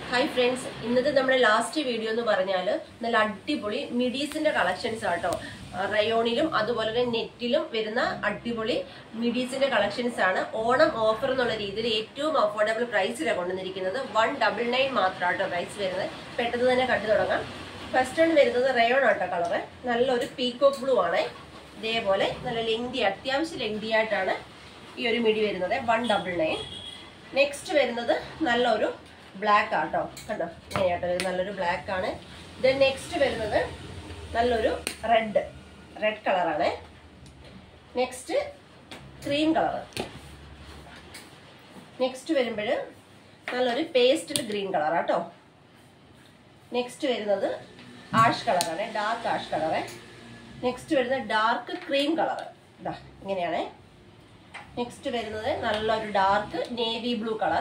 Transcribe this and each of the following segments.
hi friends ഇന്നത്തെ നമ്മുടെ last video എന്ന് പറഞ്ഞാൽ നല്ല അടിപൊളി മിഡീസിന്റെ കളക്ഷൻസ് ആട്ടോ റയോണിലും അതുപോലെ തന്നെ നെറ്റിലും വരുന്ന അടിപൊളി മിഡീസിന്റെ കളക്ഷൻസ് ആണ് ഓണം ഓഫർ എന്നുള്ള രീതിയിൽ ഏറ്റവും അഫോർഡബിൾ പ്രൈസിലാണ് കൊണ്ടുവന്നിരിക്കുന്നത് വൺ ഡബിൾ നയൻ മാത്രമാട്ടോ പ്രൈസ് വരുന്നത് പെട്ടെന്ന് തന്നെ കണ്ടു തുടങ്ങാം ഫസ്റ്റ് വൺ വരുന്നത് റയോൺ ആട്ടോ കളറ് നല്ലൊരു പീക്കോക്ക് ബ്ലൂ ആണ് ഇതേപോലെ നല്ല ലെങ്തി അത്യാവശ്യം ലെങ്തി ആയിട്ടാണ് ഈ ഒരു മിഡി വരുന്നത് വൺ ഡബിൾ നയൻ നെക്സ്റ്റ് വരുന്നത് നല്ലൊരു ബ്ലാക്ക് ആട്ടോ കണ്ടോ ഇങ്ങനെയാട്ടോ വരുന്നത് നല്ലൊരു ബ്ലാക്ക് ആണ് ദെൻ നെക്സ്റ്റ് വരുന്നത് നല്ലൊരു റെഡ് റെഡ് കളറാണ് നെക്സ്റ്റ് ക്രീം കളറ് നെക്സ്റ്റ് വരുമ്പോൾ നല്ലൊരു പേസ്റ്റൽ ഗ്രീൻ കളറാട്ടോ നെക്സ്റ്റ് വരുന്നത് ആഷ് കളറാണ് ഡാർക്ക് ആഷ് കളറ് നെക്സ്റ്റ് വരുന്നത് ഡാർക്ക് ക്രീം കളറ് ഇതാ ഇങ്ങനെയാണ് നെക്സ്റ്റ് വരുന്നത് നല്ലൊരു dark navy blue colour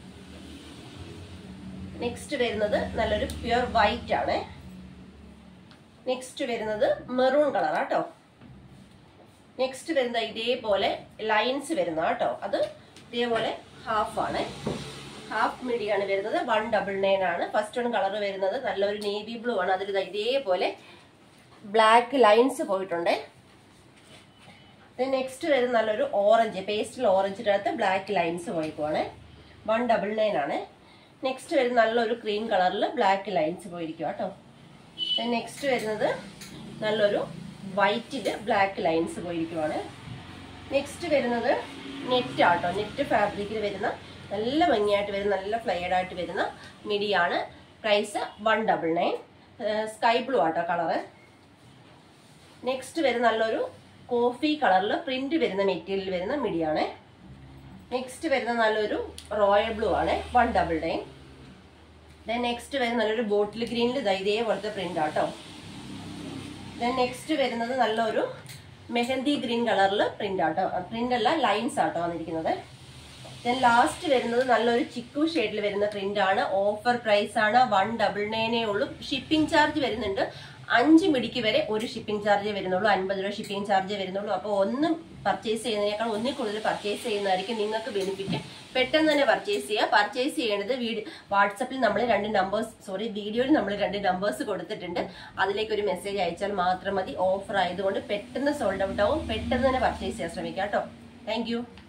next വരുന്നത് നല്ലൊരു പ്യുർ വൈറ്റ് ആണ് നെക്സ്റ്റ് വരുന്നത് മെറൂൺ കളർ ആട്ടോ നെക്സ്റ്റ് വരുന്നത് ഇതേപോലെ ലൈൻസ് വരുന്ന കേട്ടോ അത് ഇതേപോലെ ഹാഫ് ആണ് ഹാഫ് മിഡിയാണ് വരുന്നത് വൺ ഡബിൾ നയൻ ആണ് ഫസ്റ്റ് വൺ കളർ വരുന്നത് നല്ലൊരു നേവി ബ്ലൂ ആണ് അതിൽ ദാ ഇതേപോലെ ബ്ലാക്ക് ലൈൻസ് പോയിട്ടുണ്ട് നെക്സ്റ്റ് വരുന്ന നല്ലൊരു ഓറഞ്ച് പേസ്റ്റൽ ഓറഞ്ചിൻ്റെ അകത്ത് ബ്ലാക്ക് ലൈൻസ് പോയിക്കുവാണ് വൺ ഡബിൾ നയൻ ആണ് നെക്സ്റ്റ് വരുന്ന നല്ലൊരു ക്രീം കളറിൽ ബ്ലാക്ക് ലൈൻസ് പോയിരിക്കുക കേട്ടോ നെക്സ്റ്റ് വരുന്നത് നല്ലൊരു വൈറ്റിൽ ബ്ലാക്ക് ലൈൻസ് പോയിരിക്കുവാണ് നെക്സ്റ്റ് വരുന്നത് നെറ്റ് ആട്ടോ നെറ്റ് ഫാബ്രിക്കിൽ വരുന്ന നല്ല ഭംഗിയായിട്ട് വരുന്ന നല്ല ഫ്ലൈഡ് ആയിട്ട് വരുന്ന മിഡിയാണ് price one double nine sky blue ആട്ടോ കളറ് നെക്സ്റ്റ് വരുന്ന നല്ലൊരു കോഫി കളറിൽ പ്രിന്റ് വരുന്ന മെറ്റീരിയൽ വരുന്ന മിഡിയാണ് നെക്സ്റ്റ് വരുന്ന നല്ലൊരു റോയൽ ബ്ലൂ ആണ് one double nine then next വരുന്ന നല്ലൊരു ബോട്ടിൽ ഗ്രീനിൽ ഇതേപോലത്തെ പ്രിന്റ് ആട്ടോ ദെൻ നെക്സ്റ്റ് വരുന്നത് നല്ലൊരു മെഹന്തി ഗ്രീൻ കളറിൽ പ്രിന്റ് ആട്ടോ പ്രിന്റ് അല്ല ലൈൻസ് ആട്ടോ വന്നിരിക്കുന്നത് ദെൻ ലാസ്റ്റ് വരുന്നത് നല്ലൊരു ചിക്കു ഷെയ്ഡിൽ വരുന്ന പ്രിന്റ് ആണ് ഓഫർ പ്രൈസ് ആണ് വൺ ഡബിൾ നയനേ ഉള്ളൂ ഷിപ്പിംഗ് ചാർജ് വരുന്നുണ്ട് അഞ്ച് മിടിക്ക് വരെ ഒരു ഷിപ്പിംഗ് ചാർജ് വരുന്നുള്ളൂ അൻപത് രൂപ ഷിപ്പിംഗ് ചാർജ് വരുന്നുള്ളൂ അപ്പോൾ ഒന്നും പർച്ചേസ് ചെയ്യുന്നതിനേക്കാൾ ഒന്നിൽ കൂടുതൽ പർച്ചേസ് ചെയ്യുന്നതായിരിക്കും നിങ്ങൾക്ക് ബെനിഫിറ്റ് പെട്ടെന്ന് തന്നെ പർച്ചേസ് ചെയ്യുക പർച്ചേസ് ചെയ്യേണ്ടത് വീഡിയോ വാട്സപ്പിൽ നമ്മൾ രണ്ട് നമ്പേഴ്സ് സോറി വീഡിയോയിൽ നമ്മൾ രണ്ട് നമ്പേഴ്സ് കൊടുത്തിട്ടുണ്ട് അതിലേക്ക് ഒരു മെസ്സേജ് അയച്ചാൽ മാത്രം മതി ഓഫർ ആയതുകൊണ്ട് പെട്ടെന്ന് സോൾഡ് ഔട്ട് ആവും പെട്ടെന്ന് തന്നെ പർച്ചേസ് ചെയ്യാൻ ശ്രമിക്കാം കേട്ടോ താങ്ക്